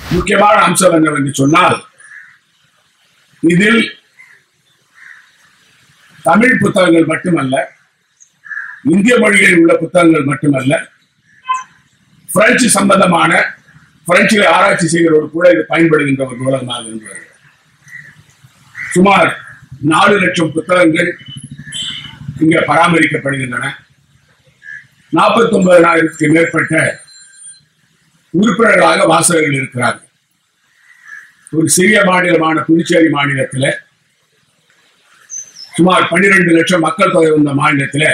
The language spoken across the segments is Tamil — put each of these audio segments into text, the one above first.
முக்கியமான அம்சம் என்னவென்று சொன்னால் இதில் தமிழ் புத்தகங்கள் மட்டுமல்ல இந்திய மொழிகளில் உள்ள புத்தகங்கள் மட்டுமல்ல பிரெஞ்சு சம்பந்தமான பிரெஞ்சில் ஆராய்ச்சி செய்கிறவர் கூட இது பயன்படுகின்ற ஒரு நூலகமாக இருக்கிறது சுமார் நாலு லட்சம் புத்தகங்கள் இங்கே பராமரிக்கப்படுகின்றன நாற்பத்தி ஒன்பதனாயிரத்துக்கு மேற்பட்ட உறுப்பினர்களாக வாசகர்கள் இருக்கிறார்கள் ஒரு சிறிய மாநிலமான புதுச்சேரி மாநிலத்தில் சுமார் பன்னிரண்டு லட்சம் மக்கள் தொகை வந்த மாநிலத்தில்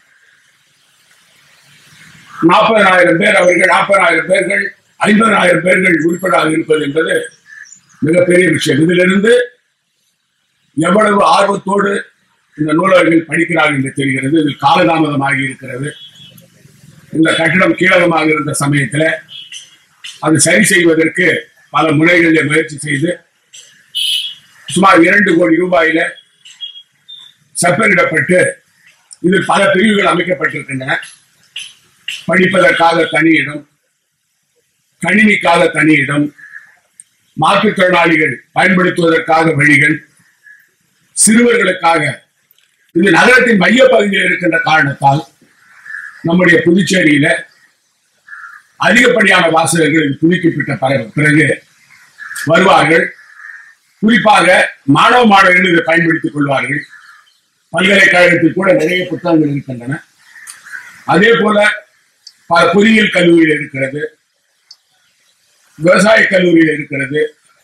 நாற்பதாயிரம் பேர் அவர்கள் நாற்பதாயிரம் பேர்கள் ஐம்பதாயிரம் பேர்கள் உறுப்பினராக இருப்பது என்பது மிகப்பெரிய விஷயம் இதிலிருந்து எவ்வளவு ஆர்வத்தோடு இந்த நூலகங்கள் படிக்கிறார்கள் என்று தெரிகிறது இதில் காலதாமதமாகி இருக்கிறது இந்த கட்டிடம் கீழகமாக இருந்த சமயத்தில் அது சரி செய்வதற்கு பல முறைகளில் முயற்சி செய்து சுமார் இரண்டு கோடி ரூபாயில செப்பனிடப்பட்டு இதில் பல பிரிவுகள் அமைக்கப்பட்டிருக்கின்றன படிப்பதற்காக தனி இடம் கணினிக்காக தனி இடம் மாற்றுத்திறனாளிகள் பயன்படுத்துவதற்காக வழிகள் சிறுவர்களுக்காக இது நகரத்தின் மையப்பகுதியில் இருக்கின்ற காரணத்தால் நம்முடைய புதுச்சேரியில அதிகப்படியான வாசகர்கள் இது புதுப்பிக்கப்பட்ட பிறகு பிறகு வருவார்கள் குறிப்பாக மாணவ மாணவர்கள் இதை பயன்படுத்திக் கொள்வார்கள் பல்கலைக்கழகத்தில் கூட நிறைய புத்தகங்கள் இருக்கின்றன அதே போல பல பொறியியல் கல்லூரியில் இருக்கிறது விவசாய கல்லூரியில் இருக்கிறது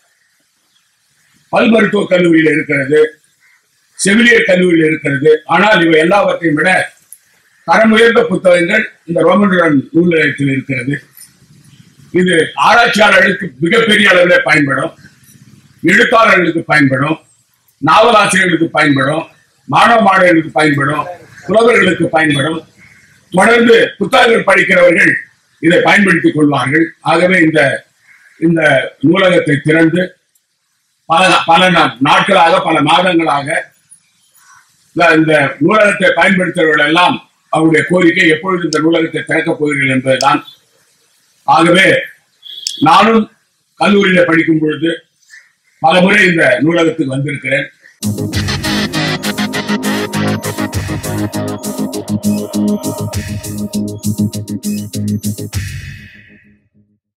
பல் மருத்துவ கல்லூரியில் இருக்கிறது செவிலியர் கல்லூரியில் இருக்கிறது ஆனால் இவை எல்லாவற்றையும் விட தரம் உயர்ந்த புத்தகங்கள் இந்த ரோமன் நூல் நிலையத்தில் இருக்கிறது இது ஆராய்ச்சியாளர்களுக்கு மிகப்பெரிய அளவில் பயன்படும் எழுத்தாளர்களுக்கு பயன்படும் நாவலாசிரியர்களுக்கு பயன்படும் மாணவ மாணவர்களுக்கு பயன்படும் புலவர்களுக்கு பயன்படும் தொடர்ந்து புத்தகங்கள் படிக்கிறவர்கள் இதை பயன்படுத்திக் கொள்வார்கள் ஆகவே இந்த இந்த நூலகத்தை திறந்து பல பல நா- நாட்களாக பல மாதங்களாக இந்த- இந்த நூலகத்தை பயன்படுத்துபவர்கள் எல்லாம் அவருடைய கோரிக்கை எப்பொழுது இந்த நூலகத்தை திறக்கப் போகிறீர்கள் என்பதுதான் ஆகவே நானும் கல்லூரியில படிக்கும் பொழுது பல முறை இந்த நூலகத்துக்கு வந்திருக்கிறேன்